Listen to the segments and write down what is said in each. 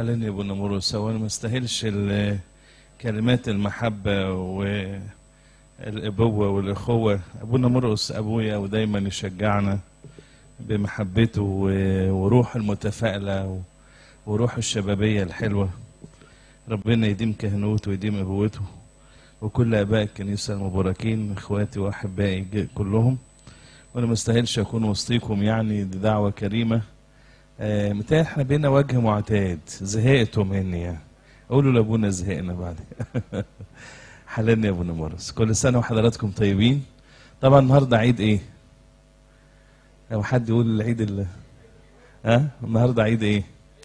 حللني يا ابو نمرس هو انا ما استاهلش ال- كلمات المحبه والابوه والاخوه ابونا مرقس ابويا ودايما يشجعنا بمحبته و- وروح المتفائله و- وروح الشبابيه الحلوه ربنا يديم كهنوته ويديم ابوته وكل اباء الكنيسه المباركين اخواتي واحبائي ج- كلهم وانا ما استاهلش اكون وسطيكم يعني دي دعوه كريمه آه متهيألي احنا بينا وجه معتاد زهقتوا مني يعني قولوا لابونا زهقنا بعد حللني يا ابونا مرس كل سنه وحضراتكم طيبين طبعا النهارده عيد ايه لو حد يقول العيد ال ها النهارده عيد ايه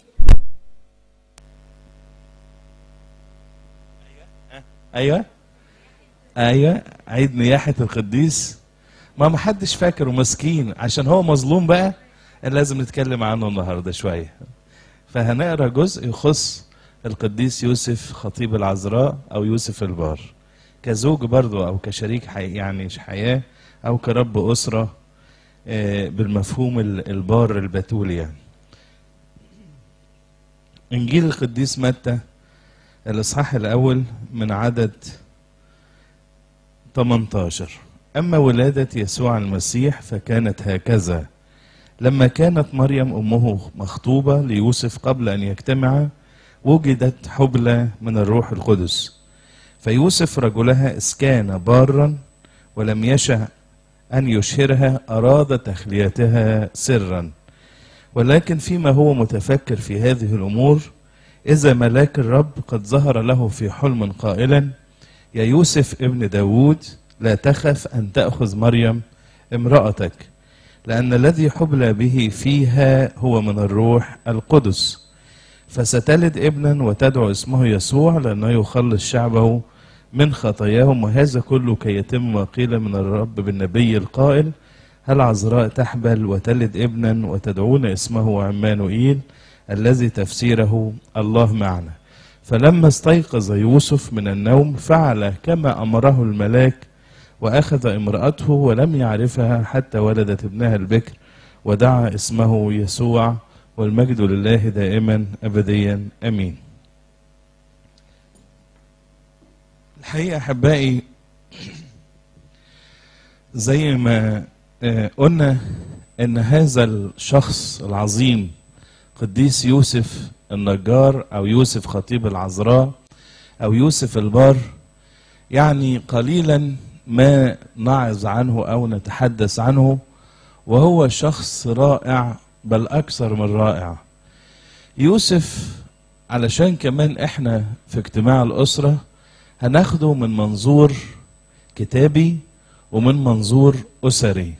ايوه ايوه عيد نياحه القديس ما ما حدش فاكر ومسكين عشان هو مظلوم بقى لازم نتكلم عنه النهارده شويه فهنقرا جزء يخص القديس يوسف خطيب العذراء او يوسف البار كزوج برضه او كشريك حي يعني حياه او كرب اسره آه، بالمفهوم ال- البار البتول يعني انجيل القديس متى الاصحاح الاول من عدد 18 اما ولاده يسوع المسيح فكانت هكذا لما كانت مريم امه مخطوبه ليوسف قبل ان يجتمعا وجدت حبلى من الروح القدس فيوسف رجلها إذ كان بارا ولم يشأ أن يشهرها أراد تخليتها سرا ولكن فيما هو متفكر في هذه الأمور إذا ملاك الرب قد ظهر له في حلم قائلا يا يوسف ابن داود لا تخف أن تأخذ مريم امرأتك لأن الذي حبلى به فيها هو من الروح القدس فستلد ابنا وتدعو اسمه يسوع لأنه يخلص شعبه من خطاياهم وهذا كله كي يتم ما قيل من الرب بالنبي القائل هل عذراء تحبل وتلد ابنا وتدعون اسمه عمانوئيل الذي تفسيره الله معنا فلما استيقظ يوسف من النوم فعل كما أمره الملاك وأخذ امرأته ولم يعرفها حتى ولدت ابنها البكر ودعا اسمه يسوع والمجد لله دائما أبديا أمين الحقيقة أحبائي زي ما آه، قلنا ان هذا الشخص العظيم قديس يوسف النجار او يوسف خطيب العذراء او يوسف البار يعني قليلا ما نعظ عنه او نتحدث عنه وهو شخص رائع بل اكثر من رائع يوسف علشان كمان احنا في اجتماع الاسره هناخده من منظور كتابي ومن منظور اسري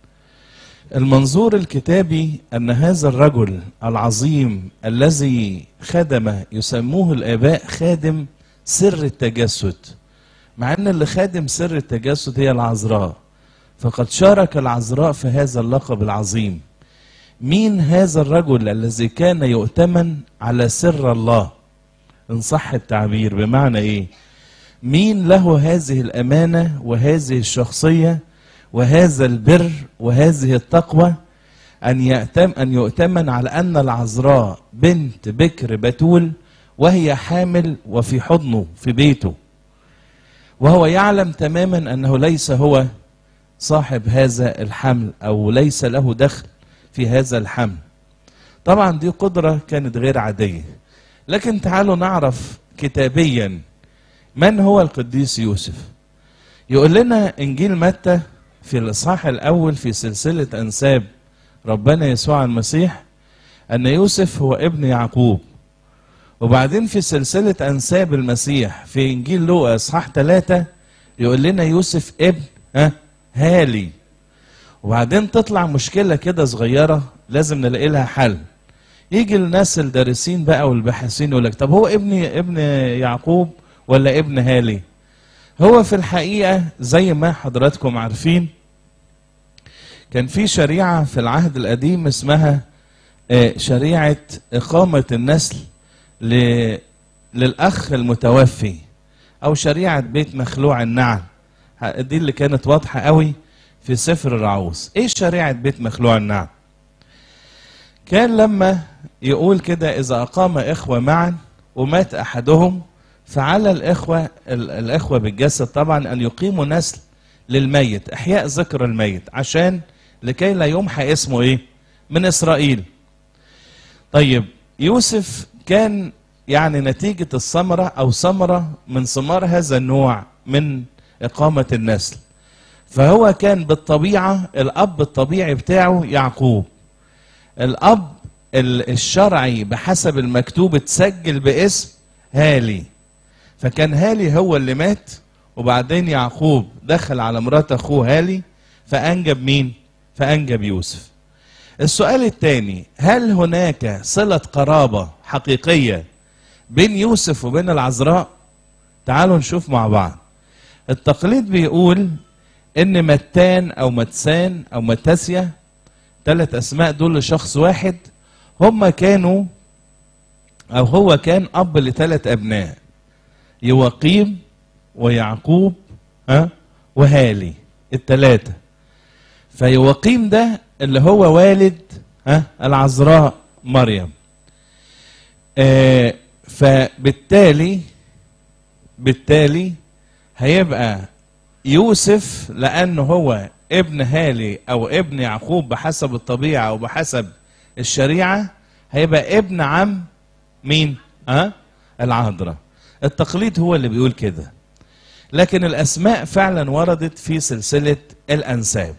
المنظور الكتابي ان هذا الرجل العظيم الذي خدم يسموه الاباء خادم سر التجسد مع ان اللي خادم سر التجسد هي العذراء فقد شارك العذراء في هذا اللقب العظيم مين هذا الرجل الذي كان يؤتمن على سر الله ان صح التعبير بمعنى ايه مين له هذه الامانه وهذه الشخصيه وهذا البر وهذه التقوى ان يأتم ان يؤتمن على ان العذراء بنت بكر بتول وهي حامل وفي حضنه في بيته وهو يعلم تماما انه ليس هو صاحب هذا الحمل او ليس له دخل في هذا الحمل طبعا دي قدره كانت غير عاديه لكن تعالوا نعرف كتابيا من هو القديس يوسف يقول لنا انجيل متى في الاصحاح الاول في سلسله انساب ربنا يسوع المسيح ان يوسف هو ابن يعقوب وبعدين في سلسله انساب المسيح في انجيل لوقا اصحاح ثلاثة يقول لنا يوسف ابن ها هالي وبعدين تطلع مشكله كده صغيره لازم نلاقي لها حل يجي الناس الدارسين بقى والباحثين يقول لك طب هو ابن ابن يعقوب ولا ابن هالي هو في الحقيقه زي ما حضراتكم عارفين كان في شريعه في العهد القديم اسمها آه، شريعه اقامه النسل ل- للاخ المتوفي او شريعه بيت مخلوع النعل ه- دي اللي كانت واضحه قوي في سفر الرعوز ايه شريعه بيت مخلوع النعل كان لما يقول كده إذا أقام إخوة معا ومات أحدهم فعلى الإخوة ال- الإخوة بالجسد طبعا أن يقيموا نسل للميت إحياء ذكر الميت عشان لكي لا يمحى اسمه إيه من إسرائيل طيب يوسف كان يعني نتيجة الثمرة أو ثمرة من ثمار هذا النوع من إقامة النسل فهو كان بالطبيعة الأب الطبيعي بتاعه يعقوب الأب ال- الشرعي بحسب المكتوب اتسجل باسم هالي فكان هالي هو اللي مات وبعدين يعقوب دخل على مرات أخوه هالي فأنجب مين؟ فأنجب يوسف السؤال الثاني هل هناك صلة قرابة حقيقية بين يوسف وبين العذراء تعالوا نشوف مع بعض التقليد بيقول ان متان او متسان او متاسيا ثلاث اسماء دول لشخص واحد هم كانوا او هو كان اب لثلاث ابناء يواقيم ويعقوب ها وهالي الثلاثه فيواقيم ده اللي هو والد ها العذراء مريم آه فبالتالي بالتالي هيبقى يوسف لانه هو ابن هالي او ابن يعقوب بحسب الطبيعه او بحسب الشريعه هيبقى ابن عم مين ها العذراء التقليد هو اللي بيقول كده لكن الاسماء فعلا وردت في سلسله الانساب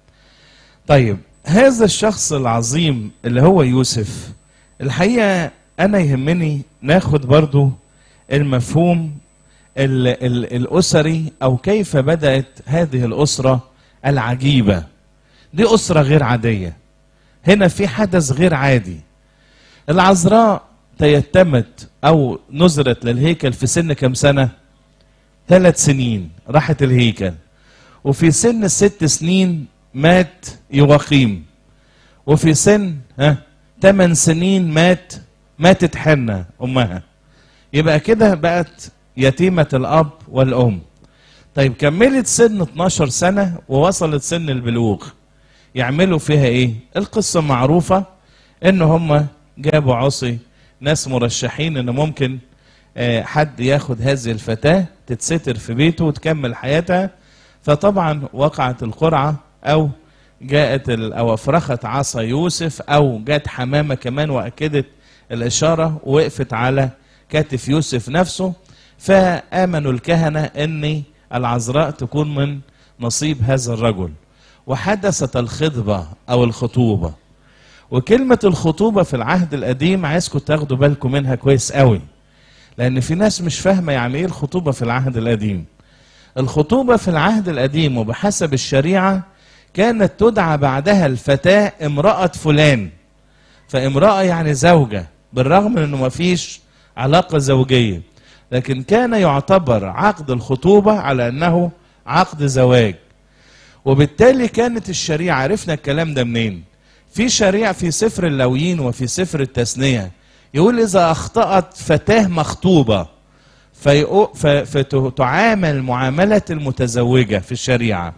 طيب هذا الشخص العظيم اللي هو يوسف الحقيقه انا يهمني ناخد برضو المفهوم ال ال الاسري او كيف بدات هذه الاسره العجيبه دي اسره غير عاديه هنا في حدث غير عادي العذراء تيتمت او نزرت للهيكل في سن كم سنه ثلاث سنين راحت الهيكل وفي سن الست سنين مات يواقيم وفي سن ها ثمان سنين مات ماتت حنة أمها يبقى كده بقت يتيمة الأب والأم طيب كملت سن 12 سنة ووصلت سن البلوغ يعملوا فيها ايه القصة معروفة ان هم جابوا عصي ناس مرشحين ان ممكن آه، حد ياخد هذه الفتاة تتستر في بيته وتكمل حياتها فطبعا وقعت القرعة او جاءت ال- او افرخت عصا يوسف او جت حمامة كمان واكدت الاشارة ووقفت على كتف يوسف نفسه فامنوا الكهنة ان العذراء تكون من نصيب هذا الرجل وحدثت الخطبة او الخطوبة وكلمة الخطوبة في العهد القديم عايزكم تاخدوا بالكم منها كويس قوي لأن في ناس مش فاهمة يعني إيه الخطوبة في العهد القديم الخطوبة في العهد القديم وبحسب الشريعة كانت تدعى بعدها الفتاة امرأة فلان فامرأة يعني زوجة بالرغم من انه مفيش علاقة زوجية لكن كان يعتبر عقد الخطوبة على انه عقد زواج وبالتالي كانت الشريعة عرفنا الكلام ده منين في شريعة في سفر اللويين وفي سفر التثنية يقول إذا أخطأت فتاة مخطوبة فيقو- ف- فتعامل معاملة المتزوجة في الشريعة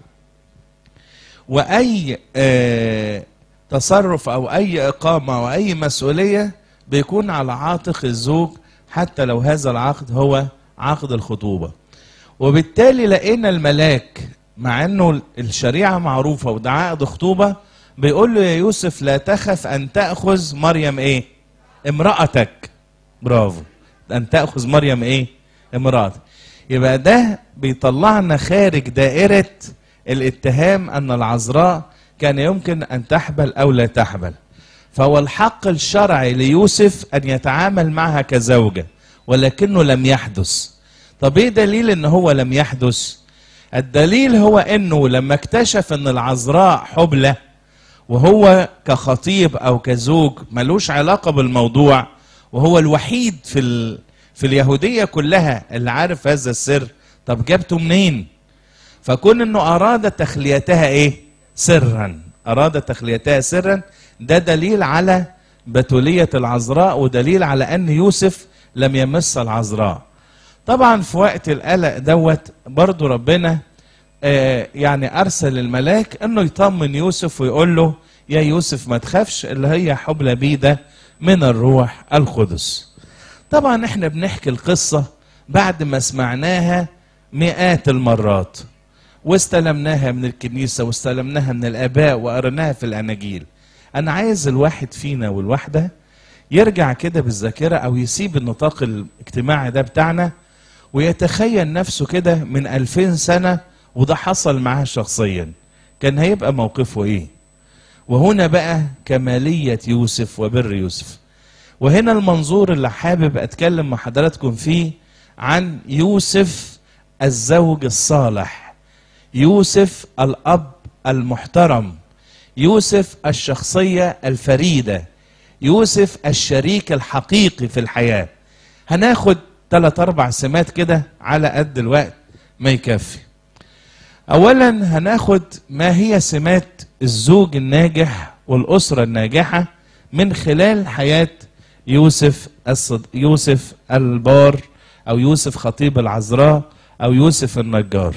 وأي آه، تصرف أو أي إقامة أو أي مسؤولية بيكون على عاتق الزوج حتى لو هذا العقد هو عقد الخطوبة وبالتالي لقينا الملاك مع انه الشريعه معروفه وده عقد خطوبه بيقول له يا يوسف لا تخف ان تاخذ مريم ايه؟ امراتك برافو ان تاخذ مريم ايه؟ امراتك يبقى ده بيطلعنا خارج دائره الاتهام ان العذراء كان يمكن ان تحبل او لا تحبل فهو الحق الشرعي ليوسف ان يتعامل معها كزوجه ولكنه لم يحدث طب ايه دليل ان هو لم يحدث الدليل هو انه لما اكتشف ان العذراء حبلى وهو كخطيب او كزوج ملوش علاقه بالموضوع وهو الوحيد في ال... في اليهوديه كلها اللي عارف هذا السر طب جابته منين فكون انه اراد تخليتها ايه سرا اراد تخليتها سرا ده دليل على بتوليه العذراء ودليل على ان يوسف لم يمس العذراء طبعا في وقت القلق دوت برضو ربنا آه يعني ارسل الملاك انه يطمن يوسف ويقول له يا يوسف ما تخافش اللي هي حبلى بيه ده من الروح القدس طبعا احنا بنحكي القصة بعد ما سمعناها مئات المرات واستلمناها من الكنيسة واستلمناها من الآباء وقرناها في الأناجيل أنا عايز الواحد فينا والواحدة يرجع كده بالذاكرة أو يسيب النطاق الاجتماعي ده بتاعنا ويتخيل نفسه كده من ألفين سنة وده حصل معاه شخصيا كان هيبقى موقفه إيه وهنا بقى كمالية يوسف وبر يوسف وهنا المنظور اللي حابب أتكلم مع حضراتكم فيه عن يوسف الزوج الصالح يوسف الأب المحترم يوسف الشخصية الفريدة يوسف الشريك الحقيقي في الحياة هناخد ثلاث أربع سمات كده على قد الوقت ما يكفي أولا هناخد ما هي سمات الزوج الناجح والأسرة الناجحة من خلال حياة يوسف الصد... يوسف البار أو يوسف خطيب العذراء أو يوسف النجار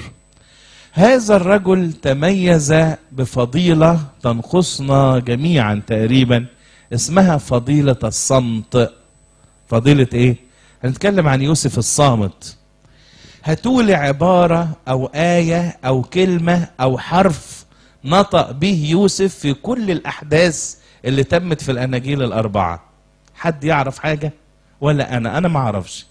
هذا الرجل تميز بفضيلة تنقصنا جميعا تقريبا اسمها فضيلة الصمت فضيلة ايه؟ هنتكلم عن يوسف الصامت هتولي عبارة أو آية أو كلمة أو حرف نطق به يوسف في كل الأحداث اللي تمت في الأناجيل الأربعة حد يعرف حاجة ولا أنا أنا ما أعرفش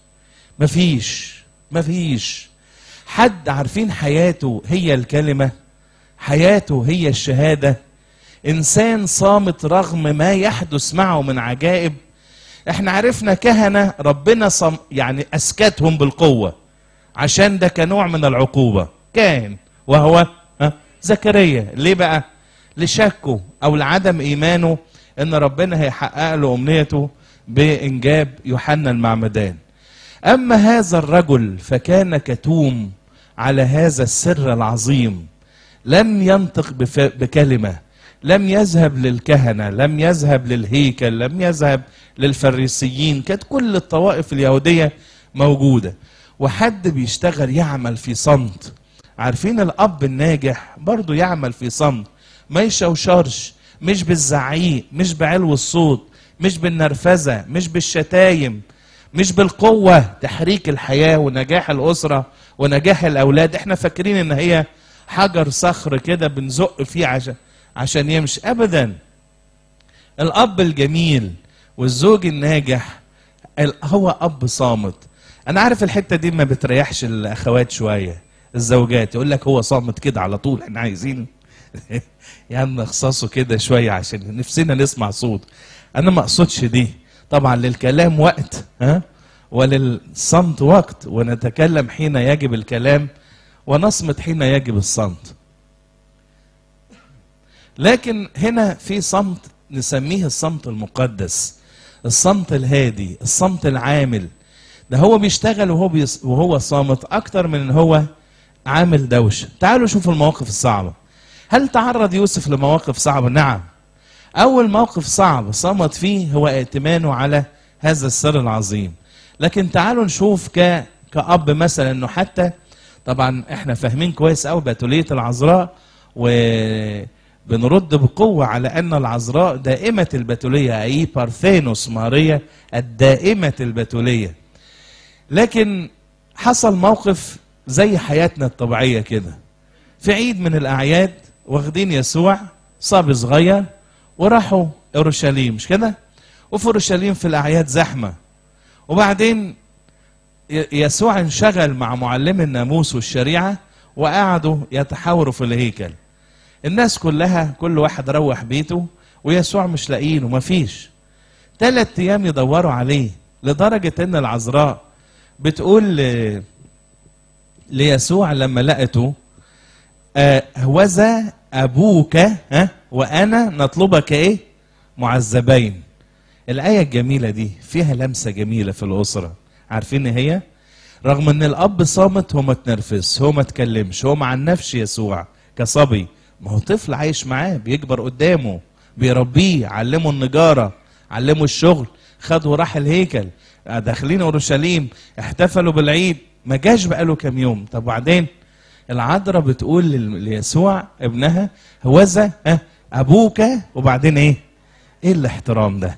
مفيش مفيش حد عارفين حياته هي الكلمة حياته هي الشهادة إنسان صامت رغم ما يحدث معه من عجائب احنا عرفنا كهنة ربنا صم يعني أسكتهم بالقوة عشان ده كنوع من العقوبة كان وهو ها زكريا ليه بقى لشكه أو لعدم إيمانه إن ربنا هيحقق له أمنيته بإنجاب يوحنا المعمدان أما هذا الرجل فكان كتوم على هذا السر العظيم لم ينطق بف... بكلمة لم يذهب للكهنة لم يذهب للهيكل لم يذهب للفريسيين كانت كل الطوائف اليهودية موجودة وحد بيشتغل يعمل في صمت عارفين الأب الناجح برضه يعمل في صمت ما يشوشرش مش بالزعيق مش بعلو الصوت مش بالنرفزة مش بالشتايم مش بالقوة تحريك الحياة ونجاح الأسرة ونجاح الأولاد احنا فاكرين ان هي حجر صخر كده بنزق فيه عشان عشان يمشي أبدا الأب الجميل والزوج الناجح هو أب صامت أنا عارف الحتة دي ما بتريحش الأخوات شوية الزوجات يقول لك هو صامت كده على طول احنا عايزين يعني نخصصه كده شوية عشان نفسنا نسمع صوت أنا ما أقصدش دي طبعا للكلام وقت ها وللصمت وقت ونتكلم حين يجب الكلام ونصمت حين يجب الصمت لكن هنا في صمت نسميه الصمت المقدس الصمت الهادي الصمت العامل ده هو بيشتغل وهو بيص... وهو صامت اكتر من ان هو عامل دوشه تعالوا شوفوا المواقف الصعبه هل تعرض يوسف لمواقف صعبه نعم اول موقف صعب صمت فيه هو ائتمانه على هذا السر العظيم لكن تعالوا نشوف ك... كأب مثلا انه حتى طبعا احنا فاهمين كويس قوي بتولية العذراء وبنرد بقوة على ان العذراء دائمة البتولية اي بارثينوس ماريا الدائمة البتولية لكن حصل موقف زي حياتنا الطبيعية كده في عيد من الاعياد واخدين يسوع صبي صغير وراحوا اورشليم مش كده وفي اورشليم في الاعياد زحمه وبعدين يسوع انشغل مع معلم الناموس والشريعه وقعدوا يتحاوروا في الهيكل الناس كلها كل واحد روح بيته ويسوع مش لاقيينه مفيش ثلاث ايام يدوروا عليه لدرجه ان العذراء بتقول ل... ليسوع لما لقته آه هوذا ابوك ها وانا نطلبك ايه معذبين الايه الجميله دي فيها لمسه جميله في الاسره عارفين ايه هي رغم ان الاب صامت هو ما تنرفزش هو ما تكلمش هو ما عنفش يسوع كصبي ما هو طفل عايش معاه بيكبر قدامه بيربيه علمه النجاره علمه الشغل خد وراح الهيكل داخلين اورشليم احتفلوا بالعيد ما جاش بقاله كام يوم طب وبعدين العذراء بتقول ليسوع ابنها هوذا اه ابوك وبعدين ايه ايه الاحترام ده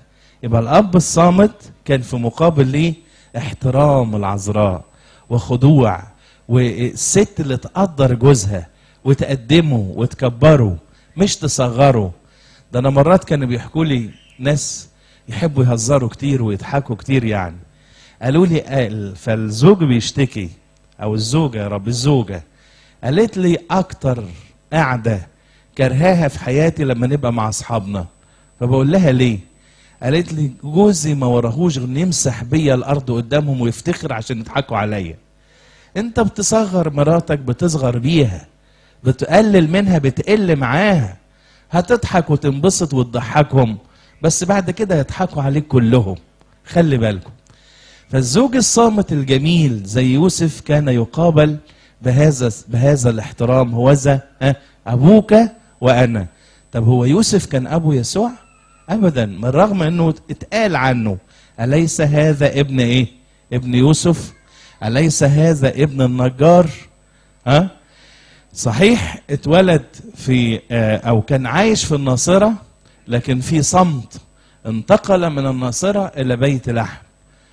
يبقى الاب الصامت كان في مقابل ليه احترام العذراء وخضوع والست اللي تقدر جوزها وتقدمه وتكبره مش تصغره ده انا مرات كانوا بيحكوا لي ناس يحبوا يهزروا كتير ويضحكوا كتير يعني قالوا لي قال فالزوج بيشتكي او الزوجه يا رب الزوجه قالت لي اكتر قاعده كرهاها في حياتي لما نبقى مع اصحابنا فبقول لها ليه قالت لي جوزي ما وراهوش غير إنه يمسح بيا الارض قدامهم ويفتخر عشان يضحكوا عليا انت بتصغر مراتك بتصغر بيها بتقلل منها بتقل معاها هتضحك وتنبسط وتضحكهم بس بعد كده يضحكوا عليك كلهم خلي بالكم فالزوج الصامت الجميل زي يوسف كان يقابل بهذا بهذا الاحترام هو ذا ها، ابوك وانا طب هو يوسف كان ابو يسوع ابدا من رغم انه اتقال عنه اليس هذا ابن ايه ابن يوسف اليس هذا ابن النجار ها صحيح اتولد في آه، او كان عايش في الناصره لكن في صمت انتقل من الناصره الى بيت لحم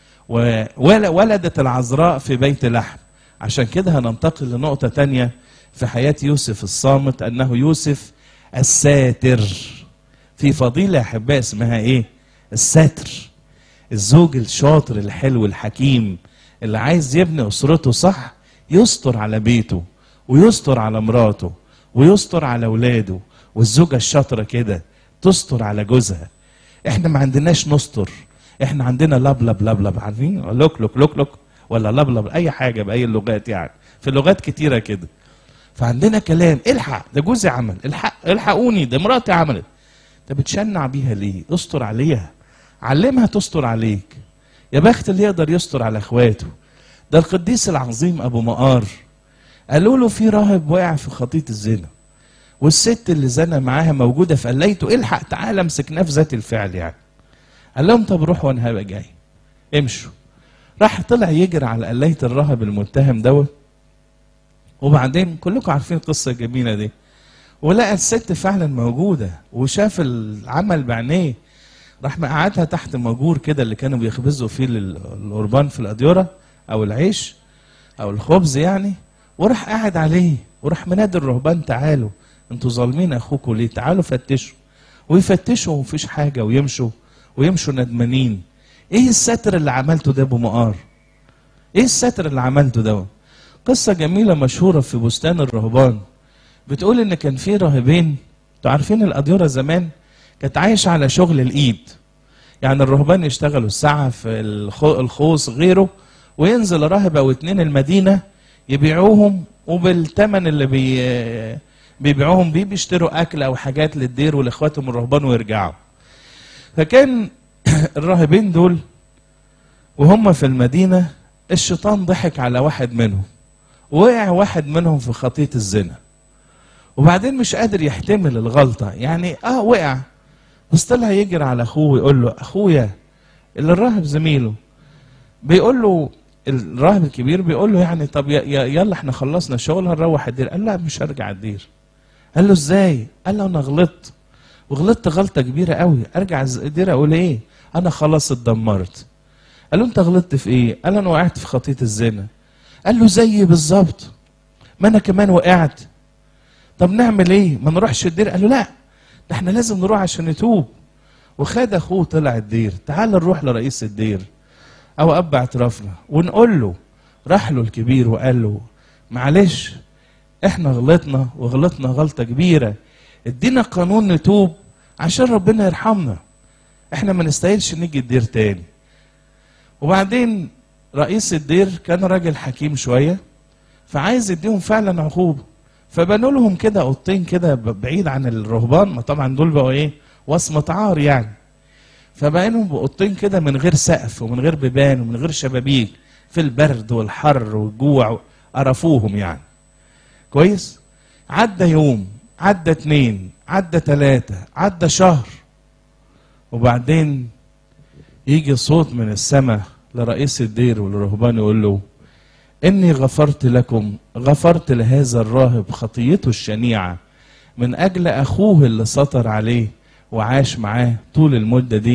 وولدت العذراء في بيت لحم عشان كده هننتقل لنقطة تانية في حياة يوسف الصامت أنه يوسف الساتر في فضيلة يا أحباء اسمها إيه؟ الساتر الزوج الشاطر الحلو الحكيم اللي عايز يبني أسرته صح يستر على بيته ويستر على مراته ويستر على أولاده والزوجة الشاطرة كده تستر على جوزها احنا ما عندناش نستر احنا عندنا لبلب لبلب عارفين لوك لوك لوك لوك ولا لبلب اي حاجه باي اللغات يعني في لغات كتيره كده فعندنا كلام الحق ده جوزي عمل الحق الحقوني ده مراتي عملت انت بتشنع بيها ليه استر عليها علمها تستر عليك يا بخت اللي يقدر يستر على اخواته ده القديس العظيم ابو مقار قالوا له في راهب واقع في خطيه الزنا والست اللي زنى معاها موجوده فقليته الحق تعالى امسكناه في ذات الفعل يعني قال لهم طب روح وانا هبقى جاي امشوا راح طلع يجري على قلاية الراهب المتهم دوت وبعدين كلكم عارفين القصة الجميلة دي ولقى الست فعلا موجودة وشاف العمل بعينيه راح مقعدها تحت مجور كده اللي كانوا بيخبزوا فيه لل- القربان في الأديرة أو العيش أو الخبز يعني وراح قاعد عليه وراح منادي الرهبان تعالوا انتوا ظالمين اخوكم ليه تعالوا فتشوا ويفتشوا ومفيش حاجة ويمشوا ويمشوا ندمانين ايه الستر اللي عملته ده ابو مقار ايه الستر اللي عملته ده قصة جميلة مشهورة في بستان الرهبان بتقول ان كان في راهبين انتوا عارفين الاديرة زمان كانت عايشة على شغل الايد يعني الرهبان يشتغلوا الساعة في الخو- الخوص غيره وينزل راهب او اتنين المدينة يبيعوهم وبالثمن اللي بي بيبيعوهم بيه بيشتروا اكل او حاجات للدير ولاخواتهم الرهبان ويرجعوا فكان الراهبين دول وهم في المدينة الشيطان ضحك على واحد منهم وقع واحد منهم في خطية الزنا وبعدين مش قادر يحتمل الغلطة يعني اه وقع بس طلع يجري على اخوه ويقول له اخويا اللي الراهب زميله بيقول له الراهب الكبير بيقول له يعني طب ي- ي- يلا احنا خلصنا شغل هنروح الدير قال لا مش هرجع الدير قال له ازاي قال له انا غلطت وغلطت غلطة كبيرة قوي ارجع الز- الدير اقول ايه انا خلاص اتدمرت قال له انت غلطت في ايه قال انا وقعت في خطية الزنا قال له زيي بالظبط ما انا كمان وقعت طب نعمل ايه ما نروحش الدير قال له لا ده احنا لازم نروح عشان نتوب وخد اخوه طلع الدير تعال نروح لرئيس الدير او اب اعترافنا ونقول له راح له الكبير وقال له معلش احنا غلطنا وغلطنا غلطة كبيرة ادينا قانون نتوب عشان ربنا يرحمنا احنا ما نستاهلش نيجي الدير تاني وبعدين رئيس الدير كان راجل حكيم شوية فعايز يديهم فعلا عقوبة فبنوا لهم كده اوضتين كده ب- بعيد عن الرهبان ما طبعا دول بقوا ايه وصمة عار يعني فبقينهم باوضتين كده من غير سقف ومن غير بيبان ومن غير شبابيك في البرد والحر والجوع قرفوهم يعني كويس عدى يوم عدى اتنين عدى تلاتة عدى شهر وبعدين يجي صوت من السماء لرئيس الدير والرهبان يقول له إني غفرت لكم غفرت لهذا الراهب خطيته الشنيعة من أجل أخوه اللي سطر عليه وعاش معاه طول المدة دي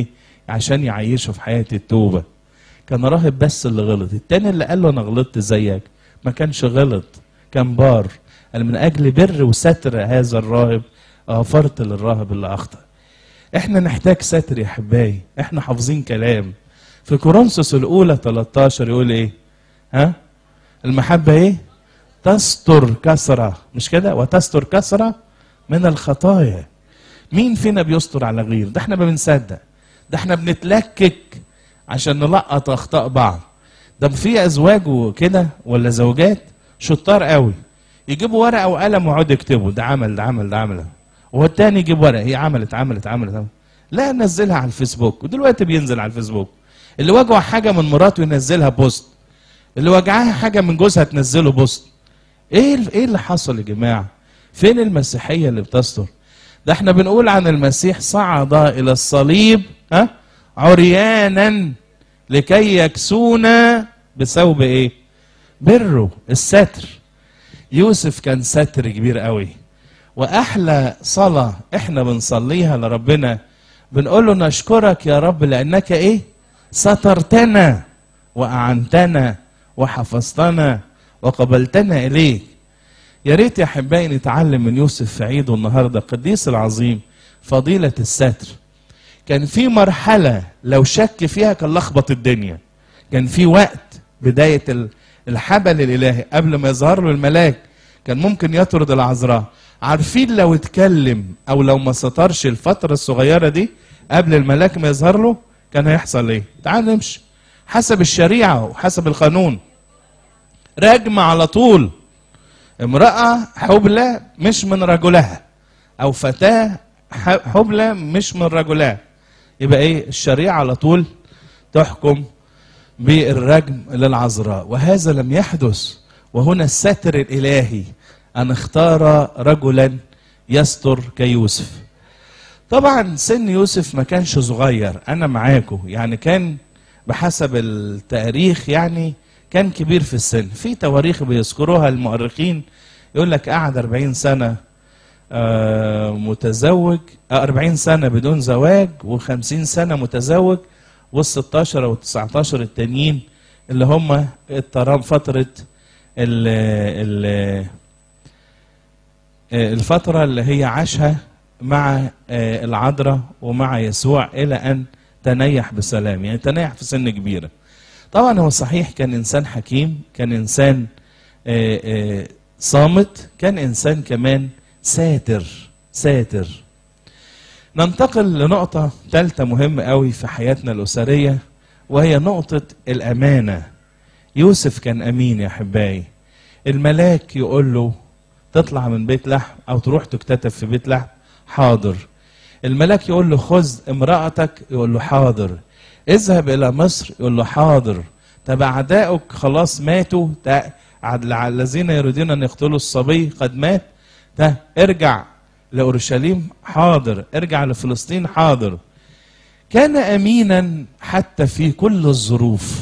عشان يعيشه في حياه التوبه كان راهب بس اللي غلط التاني اللي قال له انا غلطت زيك ما كانش غلط كان بار قال من اجل بر وستر هذا الراهب غفرت للراهب اللي اخطا احنا نحتاج ستر يا حبايبي احنا حافظين كلام في كورنثوس الاولى 13 يقول ايه ها المحبه ايه تستر كسره مش كده وتستر كسره من الخطايا مين فينا بيستر على غيره ده احنا ما بنصدق ده احنا بنتلكك عشان نلقط اخطاء بعض ده في ازواج وكده ولا زوجات شطار قوي يجيبوا ورقه وقلم ويقعدوا يكتبوا ده عمل ده عمل ده عمل وهو التاني يجيب ورقه هي عملت عملت عملت, عملت. لا نزلها على الفيسبوك ودلوقتي بينزل على الفيسبوك اللي وجعه حاجه من مراته ينزلها بوست اللي وجعها حاجه من جوزها تنزله بوست ايه ايه اللي حصل يا جماعه فين المسيحيه اللي بتستر ده احنا بنقول عن المسيح صعد الى الصليب ها عريانا لكي يكسونا بثوب ايه بره الستر يوسف كان ستر كبير قوي واحلى صلاه احنا بنصليها لربنا بنقول له نشكرك يا رب لانك ايه سترتنا واعنتنا وحفظتنا وقبلتنا اليك يا ريت يا احبائي نتعلم من يوسف في عيده النهارده القديس العظيم فضيله الستر كان في مرحله لو شك فيها كان لخبط الدنيا كان في وقت بدايه الحبل الالهي قبل ما يظهر له الملاك كان ممكن يطرد العذراء عارفين لو اتكلم او لو ما سترش الفتره الصغيره دي قبل الملاك ما يظهر له كان هيحصل ايه تعال نمشي حسب الشريعه وحسب القانون رجم على طول امرأة حبلى مش من رجلها أو فتاة حبلى مش من رجلها يبقى إيه الشريعة على طول تحكم بالرجم للعذراء وهذا لم يحدث وهنا الستر الإلهي أن اختار رجلا يستر كيوسف طبعا سن يوسف ما كانش صغير أنا معاكم يعني كان بحسب التاريخ يعني كان كبير في السن في تواريخ بيذكروها المؤرخين يقول لك قعد 40 سنة متزوج 40 سنة بدون زواج و50 سنة متزوج وال16 او 19 التانيين اللي هم الترام فترة ال ال الفترة اللي هي عاشها مع العذراء ومع يسوع إلى أن تنيح بسلام يعني تنيح في سن كبيرة طبعا هو صحيح كان إنسان حكيم كان إنسان صامت كان إنسان كمان ساتر ساتر ننتقل لنقطة ثالثة مهمة قوي في حياتنا الأسرية وهي نقطة الأمانة يوسف كان أمين يا حباي الملاك يقول له تطلع من بيت لحم أو تروح تكتتب في بيت لحم حاضر الملاك يقول له خذ امرأتك يقول له حاضر اذهب إلى مصر يقول له حاضر طب أعدائك خلاص ماتوا الذين يريدون أن يقتلوا الصبي قد مات ده ارجع لأورشليم حاضر ارجع لفلسطين حاضر كان أمينا حتى في كل الظروف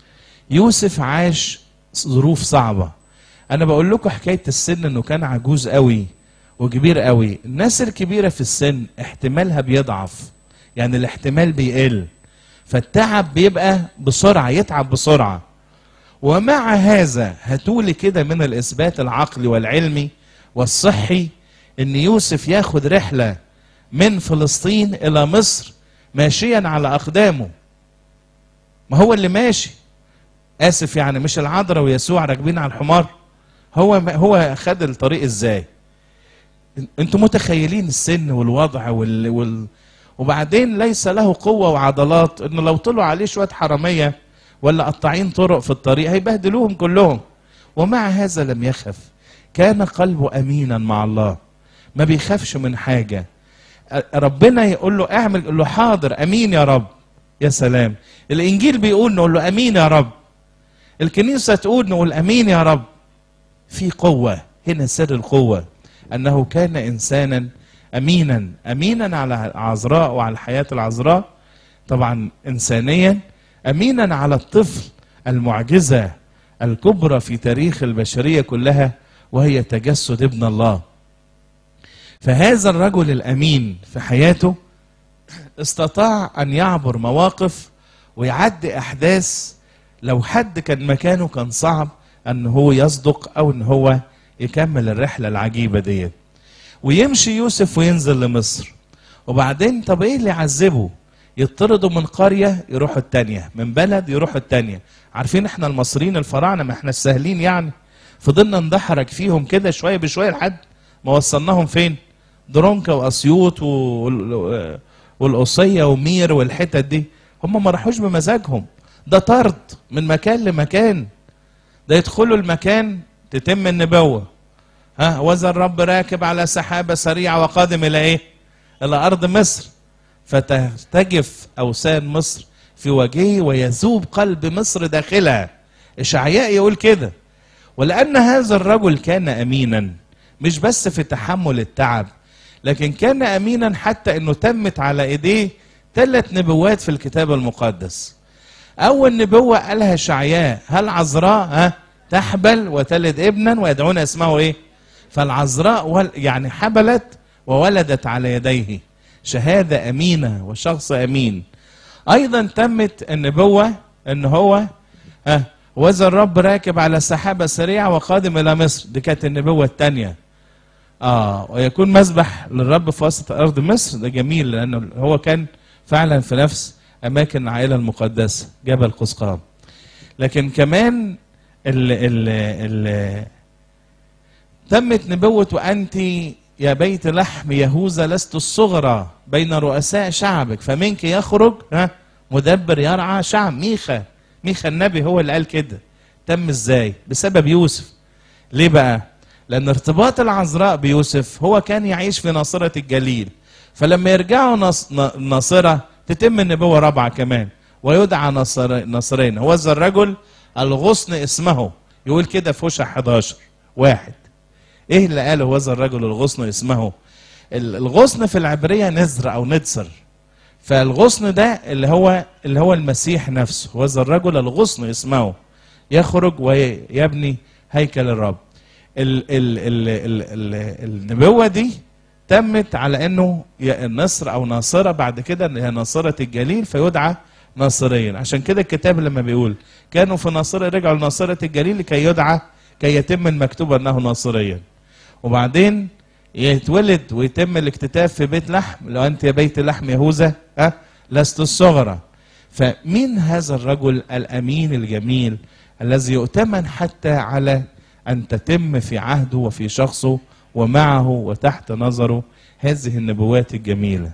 يوسف عاش ظروف صعبة أنا بقول لكم حكاية السن إنه كان عجوز قوي وكبير قوي الناس الكبيرة في السن احتمالها بيضعف يعني الاحتمال بيقل فالتعب بيبقى بسرعة يتعب بسرعة ومع هذا هتولي كده من الإثبات العقلي والعلمي والصحي ان يوسف ياخد رحله من فلسطين الى مصر ماشيا على اقدامه ما هو اللي ماشي اسف يعني مش العذراء ويسوع راكبين على الحمار هو هو خد الطريق ازاي انتوا متخيلين السن والوضع وال, وال وبعدين ليس له قوه وعضلات انه لو طلعوا عليه شويه حراميه ولا قطاعين طرق في الطريق هيبهدلوهم كلهم ومع هذا لم يخف كان قلبه امينا مع الله ما بيخافش من حاجه ربنا يقول له اعمل يقول له حاضر امين يا رب يا سلام الانجيل بيقول نقول له امين يا رب الكنيسه تقول نقول امين يا رب في قوه هنا سر القوه انه كان انسانا امينا امينا على العذراء وعلى الحياه العذراء طبعا انسانيا امينا على الطفل المعجزه الكبرى في تاريخ البشريه كلها وهي تجسد ابن الله فهذا الرجل الامين في حياته استطاع ان يعبر مواقف ويعدي احداث لو حد كان مكانه كان صعب ان هو يصدق او ان هو يكمل الرحله العجيبه ديت ويمشي يوسف وينزل لمصر وبعدين طب ايه اللي يعذبه يطردوا من قريه يروحوا التانيه من بلد يروحوا التانيه عارفين احنا المصريين الفراعنه ما احنا السهلين يعني فضلنا ندحرج فيهم كده شويه بشويه لحد ما وصلناهم فين درونكا واسيوط وال- والقصيه ومير والحتت دي هم ما راحوش بمزاجهم ده طرد من مكان لمكان ده يدخلوا المكان تتم النبوه ها وذا الرب راكب على سحابه سريعه وقادم الى ايه؟ الى ارض مصر فترتجف اوثان مصر في وجهه ويذوب قلب مصر داخلها اشعياء يقول كده ولان هذا الرجل كان امينا مش بس في تحمل التعب لكن كان امينا حتى انه تمت على ايديه ثلاث نبوات في الكتاب المقدس اول نبوه قالها شعياء هل عذراء ها تحبل وتلد ابنا ويدعون اسمه ايه فالعذراء ول يعني حبلت وولدت على يديه شهاده امينه وشخص امين ايضا تمت النبوه ان هو ها وذا الرب راكب على سحابه سريعه وقادم الى مصر دي كانت النبوه الثانيه اه ويكون مسبح للرب في وسط ارض مصر ده جميل لانه هو كان فعلا في نفس اماكن العائله المقدسه جبل قسقام لكن كمان ال ال ال تمت نبوة وأنت يا بيت لحم يهوذا لست الصغرى بين رؤساء شعبك فمنك يخرج ها مدبر يرعى شعب ميخا ميخا النبي هو اللي قال كده تم ازاي بسبب يوسف ليه بقى لأن ارتباط العذراء بيوسف هو كان يعيش في ناصرة الجليل فلما يرجعوا نص... ن- ناصرة تتم النبوة رابعة كمان ويدعى نصر... نصرين هو ذا الرجل الغصن اسمه يقول كده في هوشع 11 واحد ايه اللي قاله هو ذا الرجل الغصن اسمه ال- الغصن في العبرية نزر او ندسر فالغصن ده اللي هو اللي هو المسيح نفسه هو ذا الرجل الغصن اسمه يخرج ويبني هيكل الرب ال ال ال ال ال النبوة دي تمت على انه يا النصر او ناصرة بعد كده ان هي ناصرة الجليل فيدعى ناصريا عشان كده الكتاب لما بيقول كانوا في ناصرة رجعوا لناصرة الجليل لكي يدعى كي يتم المكتوب انه ناصريا وبعدين يتولد ويتم الاكتتاب في بيت لحم لو انت يا بيت لحم يهوذا ها لست الصغرى فمين هذا الرجل الامين الجميل الذي يؤتمن حتى على ان تتم في عهده وفي شخصه ومعه وتحت نظره هذه النبوات الجميله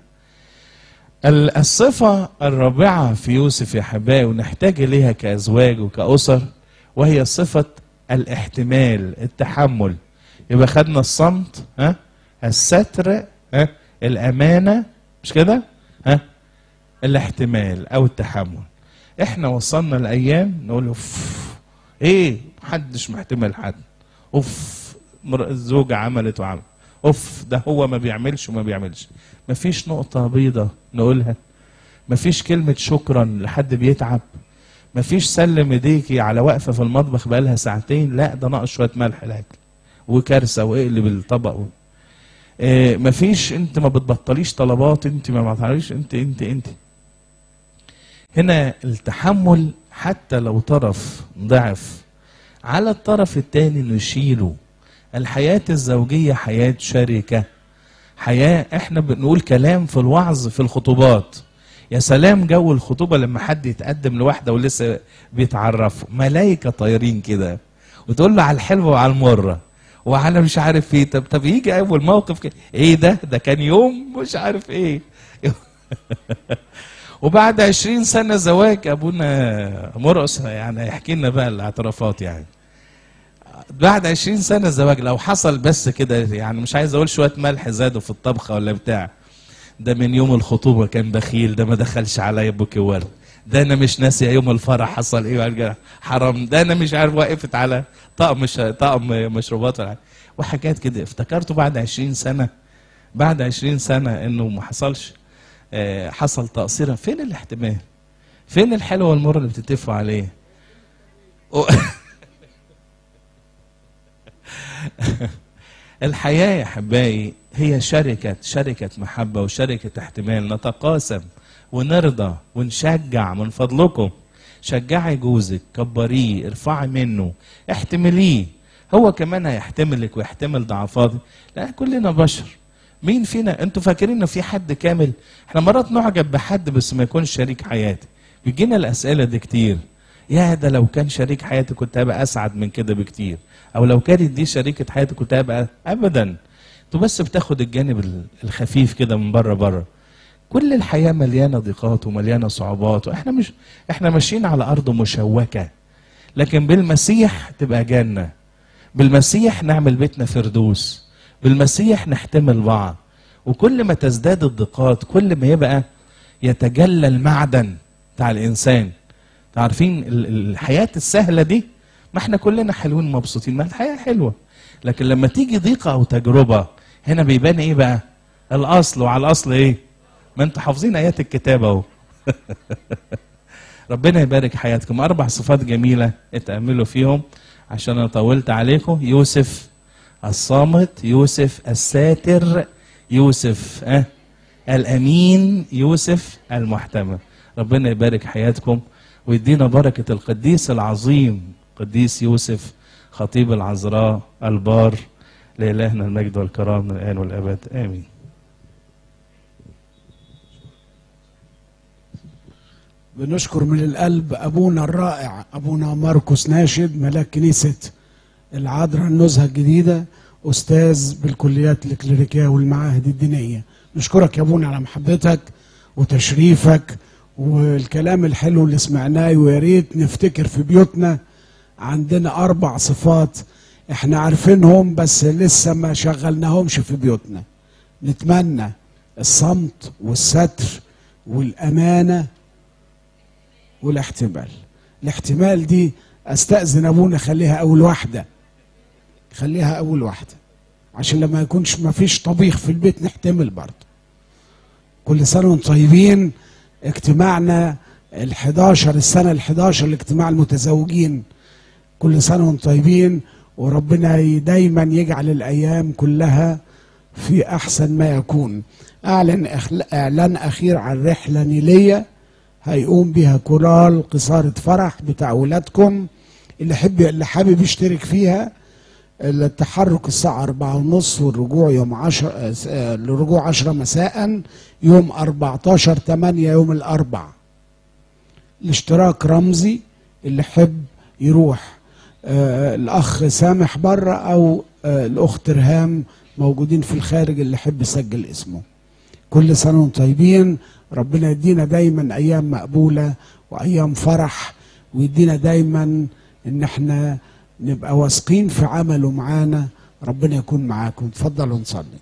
ال- الصفة الرابعة في يوسف يا حبايبي ونحتاج إليها كأزواج وكأسر وهي صفة الاحتمال التحمل يبقى خدنا الصمت ها الستر ها الأمانة مش كده ها الاحتمال أو التحمل احنا وصلنا الأيام نقول اوف ايه محدش محتمل حد اوف مر- الزوجة عملت وعمل اوف ده هو ما بيعملش وما بيعملش مفيش نقطة بيضة نقولها مفيش كلمة شكرا لحد بيتعب مفيش سلم ايديكي على وقفة في المطبخ بقالها ساعتين لا ده ناقص شوية ملح الاكل وكارثة واقلب الطبق و... آه مفيش انت ما بتبطليش طلبات انت ما بتعرفيش انت انت انت هنا التحمل حتى لو طرف ضعف على الطرف الثاني انه يشيله الحياة الزوجية حياة شركة حياة احنا بنقول كلام في الوعظ في الخطوبات يا سلام جو الخطوبة لما حد يتقدم لواحدة ولسه بيتعرفوا ملايكة طايرين كده وتقول له على الحلوة وعلى المرة وعلى مش عارف ايه طب طب يجي اول موقف كده ايه ده ده كان يوم مش عارف ايه وبعد عشرين سنة زواج ابونا مرقص يعني هيحكي لنا بقى الاعترافات يعني بعد 20 سنة زواج لو حصل بس كده يعني مش عايز اقول شوية ملح زادوا في الطبخة ولا بتاع ده من يوم الخطوبة كان بخيل ده ما دخلش عليا بوكي ورد ده انا مش ناسي يوم الفرح حصل ايه وأرجع حرام ده انا مش عارف وقفت على طقم مش طقم مشروبات ولا حاجة. وحاجات كده افتكرته بعد 20 سنة بعد 20 سنة انه ما حصلش آه، حصل تقصير فين الاحتمال فين الحلو والمر اللي بتتفقوا عليه و- الحياة يا أحبائي هي شركة شركة محبة وشركة احتمال نتقاسم ونرضى ونشجع من فضلكم شجعي جوزك كبريه ارفعي منه احتمليه هو كمان هيحتملك ويحتمل ضعفاتك لا كلنا بشر مين فينا انتوا فاكرين ان في حد كامل احنا مرات نعجب بحد بس ما يكونش شريك حياتي بيجينا الاسئله دي كتير يا ده لو كان شريك حياتي كنت هبقى اسعد من كده بكتير او لو كانت دي شريكه حياتي كنت هبقى ابدا انتوا بس بتاخد الجانب الخفيف كده من بره بره كل الحياه مليانه ضيقات ومليانه صعوبات واحنا مش احنا ماشيين على ارض مشوكه لكن بالمسيح تبقى جنه بالمسيح نعمل بيتنا فردوس بالمسيح نحتمل بعض وكل ما تزداد الضيقات كل ما يبقى يتجلى المعدن بتاع الانسان عارفين الحياه السهله دي ما احنا كلنا حلوين مبسوطين ما الحياه حلوه لكن لما تيجي ضيقه او تجربه هنا بيبان ايه بقى الاصل وعلى الاصل ايه ما انتوا حافظين ايات الكتاب اهو ربنا يبارك حياتكم اربع صفات جميله اتاملوا فيهم عشان انا طولت عليكم يوسف الصامت يوسف الساتر يوسف أه؟ الامين يوسف المحتمل ربنا يبارك حياتكم ويدينا بركه القديس العظيم قديس يوسف خطيب العذراء البار لإلهنا المجد والكرام من الآن والأبد آمين بنشكر من القلب أبونا الرائع أبونا ماركوس ناشد ملاك كنيسة العذراء النزهة الجديدة أستاذ بالكليات الكليريكية والمعاهد الدينية نشكرك يا أبونا على محبتك وتشريفك والكلام الحلو اللي سمعناه ويا ريت نفتكر في بيوتنا عندنا أربع صفات احنا عارفينهم بس لسه ما شغلناهمش في بيوتنا نتمنى الصمت والستر والأمانة والاحتمال الاحتمال دي استأذن أبونا خليها أول واحدة خليها أول واحدة عشان لما يكونش ما فيش طبيخ في البيت نحتمل برضه كل سنة وانتم طيبين اجتماعنا ال11 السنة ال11 الاجتماع المتزوجين كل سنة وانتم طيبين وربنا دايما يجعل الأيام كلها في أحسن ما يكون أعلن إعلان أخير عن رحلة نيلية هيقوم بها كورال قصارة فرح بتاع ولادكم اللي حب اللي حابب يشترك فيها التحرك الساعة أربعة ونص والرجوع يوم عشر الرجوع عشرة مساء يوم أربعتاشر تمانية يوم الأربع الاشتراك رمزي اللي حب يروح آه الأخ سامح بره أو آه الأخت رهام موجودين في الخارج اللي حب يسجل اسمه كل سنة وانتم طيبين ربنا يدينا دايما أيام مقبولة وأيام فرح ويدينا دايما إن احنا نبقى واثقين في عمله معانا ربنا يكون معاكم تفضلوا نصلي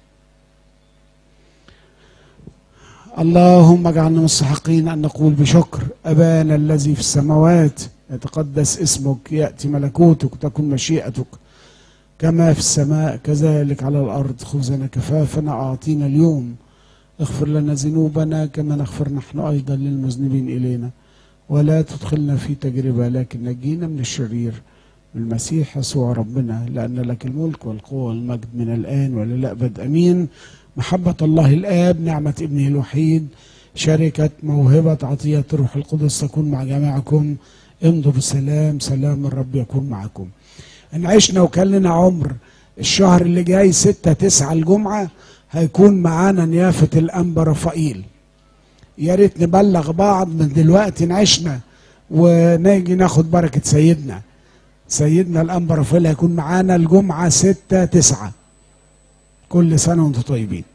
اللهم اجعلنا مستحقين ان نقول بشكر ابانا الذي في السماوات يتقدس اسمك ياتي ملكوتك تكن مشيئتك كما في السماء كذلك على الارض خبزنا كفافنا اعطينا اليوم اغفر لنا ذنوبنا كما نغفر نحن ايضا للمذنبين الينا ولا تدخلنا في تجربه لكن نجينا من الشرير بالمسيح يسوع ربنا لأن لك الملك والقوة والمجد من الآن وللأبد أمين محبة الله الآب نعمة ابنه الوحيد شركة موهبة عطية الروح القدس تكون مع جميعكم امضوا بسلام سلام الرب يكون معكم إن عشنا وكان لنا عمر الشهر اللي جاي ستة تسعة الجمعة هيكون معانا نيافة الأنبا رفائيل يا ريت نبلغ بعض من دلوقتي إن عشنا ونيجي ناخد بركة سيدنا سيدنا الأنبا رفائيل هيكون معانا الجمعة ستة تسعة كل سنة وانتم طيبين